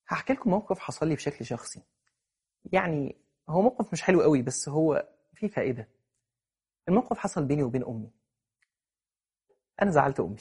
هحكي لكم موقف حصل لي بشكل شخصي يعني هو موقف مش حلو قوي بس هو فيه فائدة الموقف حصل بيني وبين أمي أنا زعلت أمي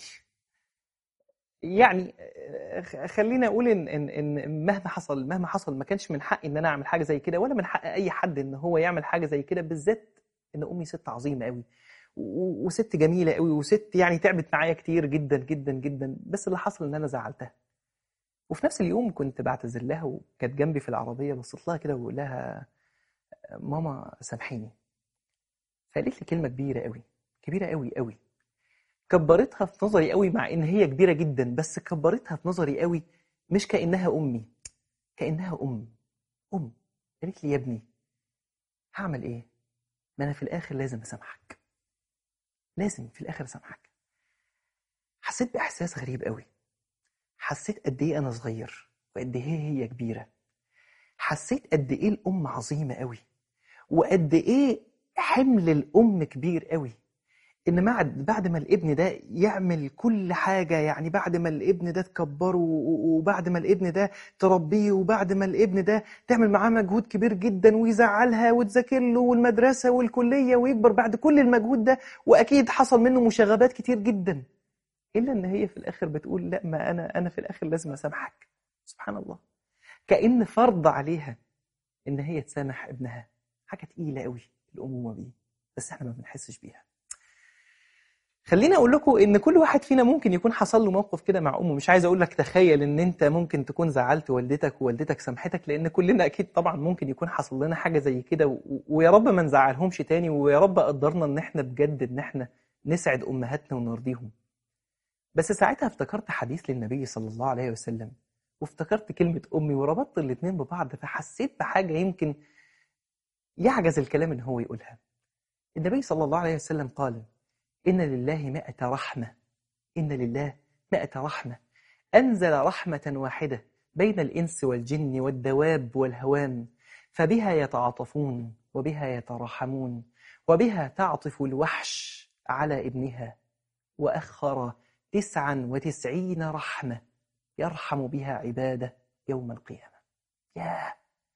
يعني آه، خليني أقول إن, إن, إن مهما حصل مهما حصل ما كانش من حقي إن أنا أعمل حاجة زي كده ولا من حق أي حد إن هو يعمل حاجة زي كده بالذات إن أمي ست عظيمة قوي و- وست جميلة قوي وست يعني تعبت معايا كتير جدا جدا جدا بس اللي حصل إن أنا زعلتها وفي نفس اليوم كنت بعتذر لها وكانت جنبي في العربية بصيت لها كده وبقول لها ماما سامحيني فقالت لي كلمة كبيرة قوي كبيرة قوي قوي كبرتها في نظري قوي مع ان هي كبيرة جدا بس كبرتها في نظري قوي مش كأنها أمي كأنها أم أم قالت لي يا ابني هعمل ايه ما انا في الاخر لازم اسامحك لازم في الاخر اسامحك حسيت باحساس غريب قوي حسيت قد ايه انا صغير وقد ايه هي كبيره حسيت قد ايه الام عظيمه قوي وقد ايه حمل الام كبير قوي ان بعد بعد ما الابن ده يعمل كل حاجه يعني بعد ما الابن ده تكبره و- وبعد ما الابن ده تربيه وبعد ما الابن ده تعمل معاه مجهود كبير جدا ويزعلها وتذاكر له والمدرسه والكليه ويكبر بعد كل المجهود ده واكيد حصل منه مشاغبات كتير جدا الا ان هي في الاخر بتقول لا ما انا انا في الاخر لازم اسامحك سبحان الله كأن فرض عليها ان هي تسامح ابنها حاجه تقيله قوي الامومه دي بس احنا ما بنحسش بيها خليني اقول لكم ان كل واحد فينا ممكن يكون حصل له موقف كده مع امه مش عايز اقول لك تخيل ان انت ممكن تكون زعلت والدتك ووالدتك سامحتك لان كلنا اكيد طبعا ممكن يكون حصل لنا حاجه زي كده و- ويا رب ما نزعلهمش تاني ويا رب قدرنا ان احنا بجد ان احنا نسعد امهاتنا ونرضيهم بس ساعتها افتكرت حديث للنبي صلى الله عليه وسلم وافتكرت كلمة أمي وربطت الاتنين ببعض فحسيت بحاجة يمكن يعجز الكلام إن هو يقولها النبي صلى الله عليه وسلم قال إن لله مائة رحمة إن لله مائة رحمة أنزل رحمة واحدة بين الإنس والجن والدواب والهوام فبها يتعاطفون وبها يتراحمون وبها تعطف الوحش على ابنها وأخر تسعا وتسعين رحمة يرحم بها عباده يوم القيامة ياه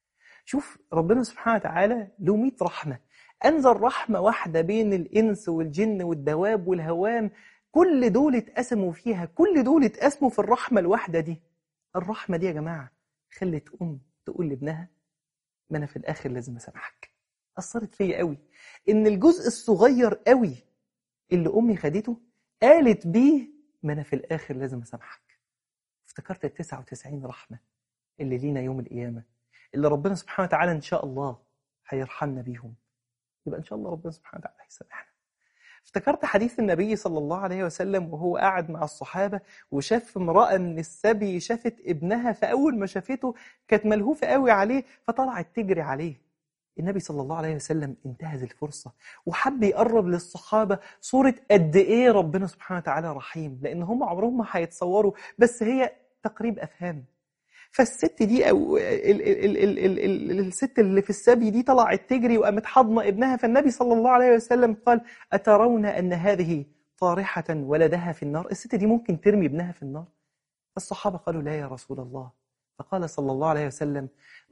شوف ربنا سبحانه وتعالى له 100 رحمة أنزل رحمة واحدة بين الإنس والجن والدواب والهوام كل دول اتقسموا فيها كل دول اتقسموا في الرحمة الواحدة دي الرحمة دي يا جماعة خلت أم تقول لابنها ما أنا في الآخر لازم أسامحك أثرت فيا قوي إن الجزء الصغير قوي اللي أمي خدته قالت بيه ما أنا في الآخر لازم أسامحك افتكرت ال 99 رحمة اللي لينا يوم القيامة اللي ربنا سبحانه وتعالى إن شاء الله هيرحمنا بيهم يبقى إن شاء الله ربنا سبحانه وتعالى هيسامحنا افتكرت حديث النبي صلى الله عليه وسلم وهو قاعد مع الصحابة وشاف امرأة من السبي شافت ابنها فأول ما شافته كانت ملهوفة قوي عليه فطلعت تجري عليه النبي صلى الله عليه وسلم انتهز الفرصة وحب يقرب للصحابة صورة قد إيه ربنا سبحانه وتعالى رحيم لأن هم عمرهم ما هيتصوروا بس هي تقريب أفهام فالست دي أو ال ال ال ال ال ال الست اللي في السبي دي طلعت تجري وقامت حضنة ابنها فالنبي صلى الله عليه وسلم قال أترون أن هذه طارحة ولدها في النار الست دي ممكن ترمي ابنها في النار الصحابة قالوا لا يا رسول الله فقال صلى الله عليه وسلم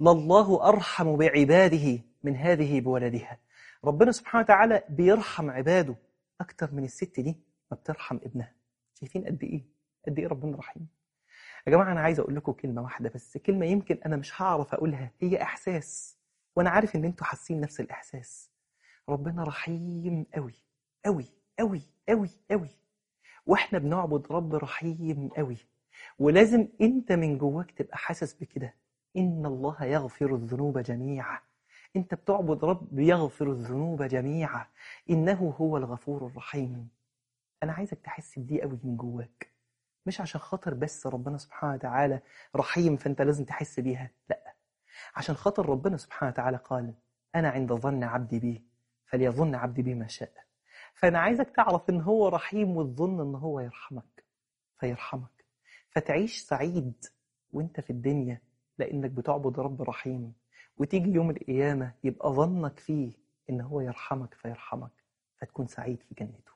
لله أرحم بعباده من هذه بولدها ربنا سبحانه وتعالى بيرحم عباده أكتر من الست دي ما بترحم ابنها شايفين قد إيه قد إيه ربنا رحيم يا جماعة أنا عايز أقول لكم كلمة واحدة بس كلمة يمكن أنا مش هعرف أقولها هي إحساس وأنا عارف إن أنتوا حاسين نفس الإحساس ربنا رحيم قوي قوي قوي قوي قوي وإحنا بنعبد رب رحيم قوي ولازم أنت من جواك تبقى حاسس بكده إن الله يغفر الذنوب جميعا أنت بتعبد رب يغفر الذنوب جميعا إنه هو الغفور الرحيم أنا عايزك تحس بدي قوي من جواك مش عشان خاطر بس ربنا سبحانه وتعالى رحيم فأنت لازم تحس بيها لا عشان خاطر ربنا سبحانه وتعالى قال أنا عند ظن عبدي بي فليظن عبدي بي ما شاء فأنا عايزك تعرف إن هو رحيم وتظن إن هو يرحمك فيرحمك فتعيش سعيد وانت في الدنيا لأنك بتعبد رب رحيم وتيجي يوم القيامة يبقى ظنك فيه إن هو يرحمك فيرحمك فتكون سعيد في جنته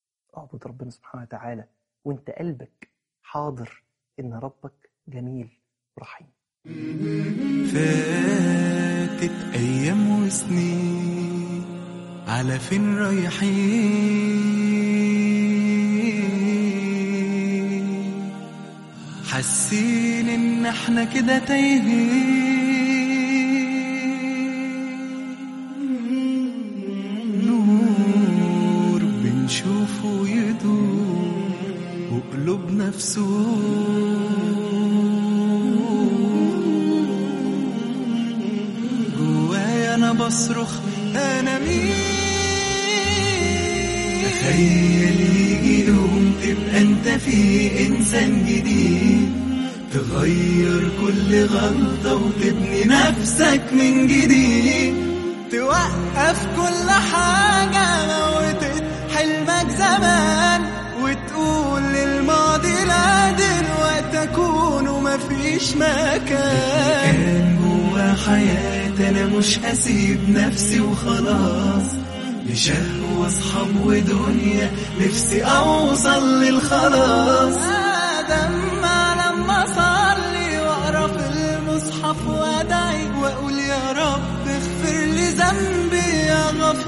اعبد ربنا سبحانه وتعالى وانت قلبك حاضر إن ربك جميل ورحيم فاتت أيام وسنين على فين رايحين حاسين إن احنا كده تايهين نور بنشوفه يدور وقلوبنا في جوايا انا بصرخ انا مين تخيل يجي يوم تبقى انت فيه انسان جديد تغير كل غلطة وتبني نفسك من جديد توقف كل حاجة موتت حلمك زمان وتقول للماضي لا دلوقتي أكون ومفيش مكان كان جوا حياتي أنا مش هسيب نفسي وخلاص لشهوة أصحاب ودنيا نفسي أوصل للخلاص آدم لما أصلي وأقرأ في المصحف وأدعي وأقول يا رب اغفر لي ذنبي يا غفور